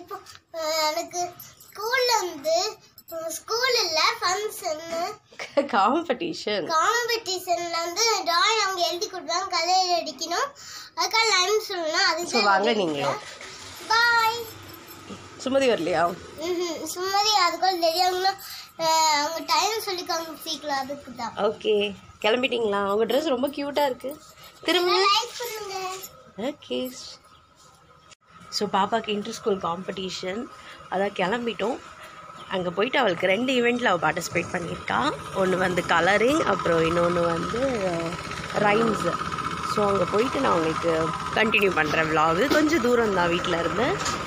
இப்போ அஹ், எனக்கு ஸ்கூல்ல வந்து ஸ்கூல் இல்ல ஃபங்க்ஷன் காம்படிஷன் காம்படிஷன்ல வந்து டிராயிங் அவங்க எழுதி கொடுப்பாங்க கலர் அடிக்கணும் அதுக்காக லைன் சொல்லணும் ஸோ வாங்க அதுக்கு நீங்களும் பாய் சுமதி வரலையா சும்மாதி அதுக்குள்ள தெரியாங்கன்னா அஹ், அவங்க டைம் சொல்லி காமிச்சிக்கலாம் அதுக்கு தான் ஓகே கிளம்பிட்டீங்களா உங்க ட்ரெஸ் ரொம்ப க்யூட்டாக இருக்கு திரும்ப லைக் பண்ணுங்க ஓகே ஸோ பாப்பாக்கு இன்டர் ஸ்கூல் காம்படிஷன் அதான் கிளம்பிட்டோம் அங்கே போயிட்டு அவளுக்கு ரெண்டு ஈவெண்ட்டில் அவள் பார்ட்டிசிபேட் பண்ணியிருக்கா ஒன்று வந்து கலரிங் அப்புறம் இன்னொன்று வந்து ரைம்ஸ் ஸோ அங்கே போயிட்டு நான் உங்களுக்கு கண்டினியூ பண்ணுறேன் vlog கொஞ்சம் தூரம் தான் வீட்டில் இருந்து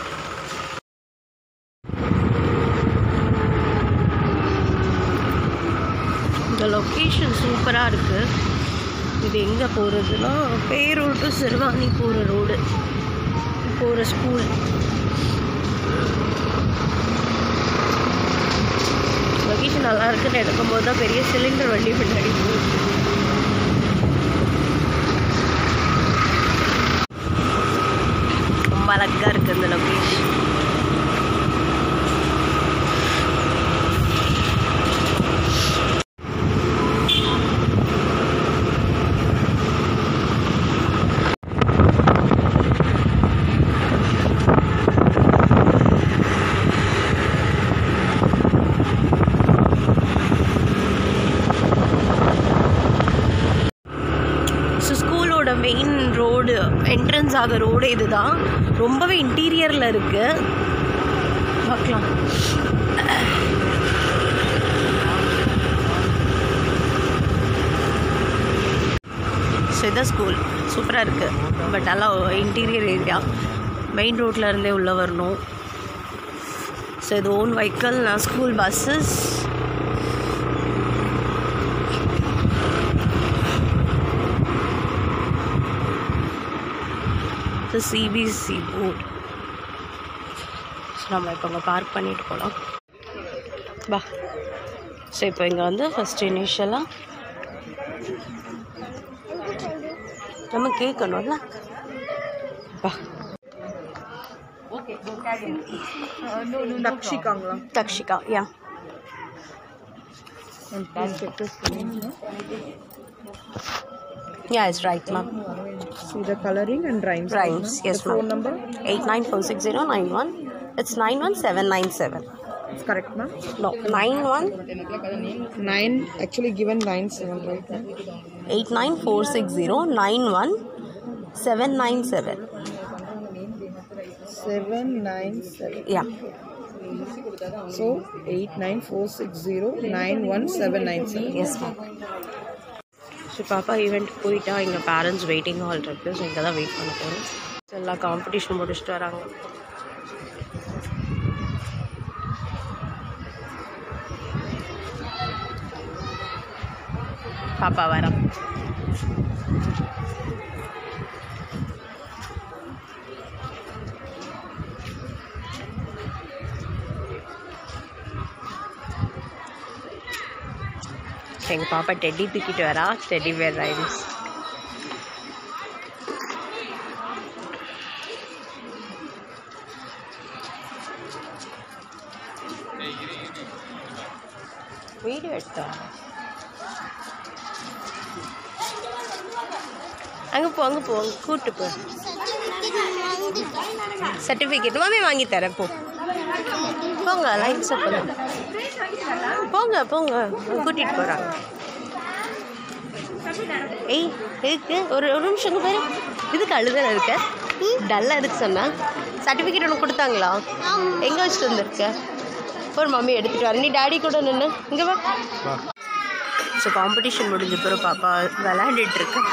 இந்த லொக்கேஷன் சூப்பராக இருக்குது இது எங்கே போகிறதுனா பேரூர் டு சிறுவாணி போகிற ரோடு போகிற ஸ்கூல் லொக்கேஷன் நல்லா இருக்குன்னு எடுக்கும்போது தான் பெரிய சிலிண்டர் வண்டி பின்னாடி போகுது ரொம்ப அழகாக இருக்குது இந்த லொக்கேஷன் ஸோ ஸ்கூலோட மெயின் ரோடு என்ட்ரன்ஸ் ஆக ரோடு இதுதான் ரொம்பவே இன்டீரியரில் இருக்குது பார்க்கலாம் ஸோ இதான் ஸ்கூல் சூப்பராக இருக்குது பட் எல்லாம் இன்டீரியர் ஏரியா மெயின் ரோட்டில் இருந்தே உள்ளே வரணும் ஸோ இது own vehicle non school buses so CBSE board so நம்ம இப்போ அங்கே பார்க் பண்ணிட்டு போகலாம் பா ஸோ இப்போ இங்கே வந்து ஃபஸ்ட் இனிஷியலாக நம்ம கேட்கணும்ல பா தக்ஷிகாங்களா Dakshika yeah Yeah, it's right, ma'am. See the coloring and rhymes. Rhymes, yes, The phone ma'am. number? Eight nine four six zero nine one. It's nine one seven nine seven. It's correct, ma'am. No, nine one Nine, actually given nine seven, right? ma'am? eight nine four six zero nine one seven nine seven. Seven nine seven. Yeah. So eight nine four six zero nine one seven nine seven. Yes ma'am so பாப்பா event போயிட்டா எங்கள் parents waiting hall இருக்குது so இங்கே தான் wait பண்ண போகிறோம் எல்லா competition முடிச்சுட்டு வராங்க பாப்பா வரா எங்கள் பாப்பா டெட்டி தூக்கிட்டு வரா டெட்டி வேர் ரைம்ஸ் வீடியோ எடுத்தா அங்கே போ அங்கே போ அங்கே கூட்டு போ சர்டிஃபிகேட் மாமே வாங்கி தரேன் போ போங்க லைன்ஸ் போங்க போங்க போங்க கூட்டிகிட்டு போகிறாங்க ஏய் எதுக்கு ஒரு ஒரு நிமிஷம் இங்க பாரு இதுக்கு அழுதல இருக்க டல்லாக எதுக்கு சொன்னா சர்டிஃபிகேட் ஒன்று கொடுத்தாங்களா எங்கே வச்சுட்டு வந்திருக்க ஒரு மம்மி எடுத்துகிட்டு வர நீ டாடி கூட நின்று இங்கே வா ஸோ காம்படிஷன் முடிஞ்ச பிறகு பாப்பா விளையாண்டுட்டு இருக்கு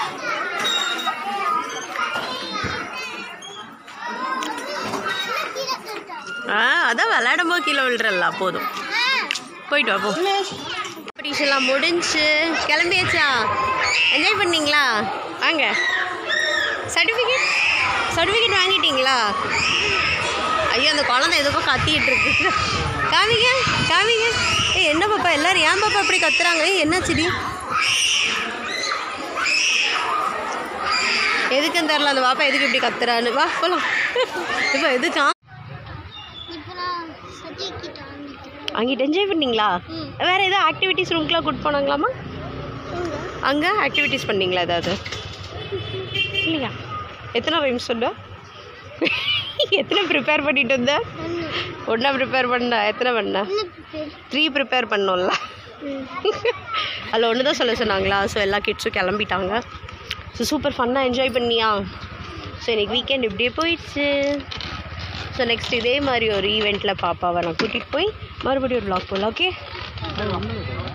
ஆ அதான் விளையாடும் போது கீழே விழுறல்ல போதும் போயிட்டு வா போ காம்படிஷன்லாம் முடிஞ்சு கிளம்பியாச்சா என்ஜாய் பண்ணீங்களா வாங்க சர்டிஃபிகேட் சர்டிஃபிகேட் வாங்கிட்டீங்களா ஐயோ அந்த குழந்தை எதுக்கோ கத்திட்டு இருக்கு காமிங்க காமிங்க ஏய் என்ன பாப்பா எல்லாரும் ஏன் பாப்பா இப்படி கத்துறாங்க ஏய் என்னாச்சுடி எதுக்குன்னு தெரில அந்த பாப்பா எதுக்கு இப்படி கத்துறான்னு வா போலாம் இப்போ எதுக்கா அப்புறம் சர்டிஃபிகேட் வாங்கிட்டேன் அங்கிட்டு என்ஜாய் பண்ணீங்களா ம் வேறு ஏதோ ஆக்டிவிட்டீஸ் ரூம்க்குலாம் கூட்டு போனாங்களாமா அங்கே ஆக்டிவிட்டீஸ் பண்ணீங்களா ஏதாவது இல்லையா எத்தனை டைம் சொன்ன எத்தனை ப்ரிப்பேர் பண்ணிட்டு வந்த ஒன்று ஒன்றா ப்ரிப்பேர் பண்ண எத்தனை பண்ண ஒன்று பேர் த்ரீ ப்ரிப்பேர் பண்ணோம்ல அதில் ஒன்று தான் சொல்ல சொன்னாங்களா ஸோ எல்லா கிட்ஸும் கிளம்பிட்டாங்க ஸோ சூப்பர் ஃபன்னாக என்ஜாய் பண்ணியா ஸோ இன்னைக்கு வீக்கெண்ட் இப்படியே போயிடுச்சு ஸோ நெக்ஸ்ட் இதே மாதிரி ஒரு ஈவெண்ட்டில் பாப்பாவை நான் கூட்டிகிட்டு போய் மறுபடியும் ஒரு vlog போடலாம் ஓகே